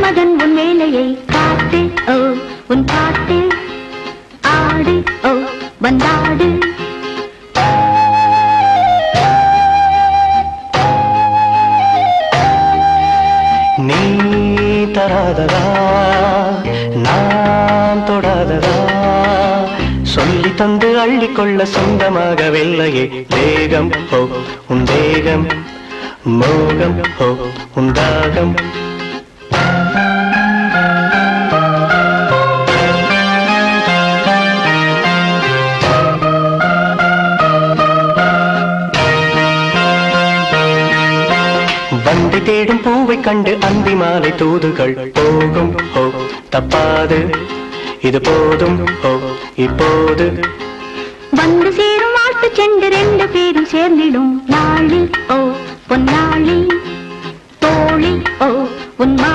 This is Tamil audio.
மன்மதன் உன் வேலையை காட்டு ஓ உன் பாட்டு ஆடு ஓ வந்தாடு நீ தராததா நான் தொடாததா சொல்லி தந்து அள்ளிக்கொள்ள சொந்தமாகவில்லையே வேகம் ஹோ உன் வேகம் மோகம் ஹோ உன் தாகம் வண்டி தேடும் பூவை கண்டு அந்தி மாலை தூதுகள் போகும் ஹோ தப்பாது இது போதும் ஹோ இப்போது வந்து சேரும் வாழ்த்து செண்டு ரெண்டு பேரும் சேர்ந்திடும் நாளில் ஓ பொன்னாளி தோழி ஓ உன் மா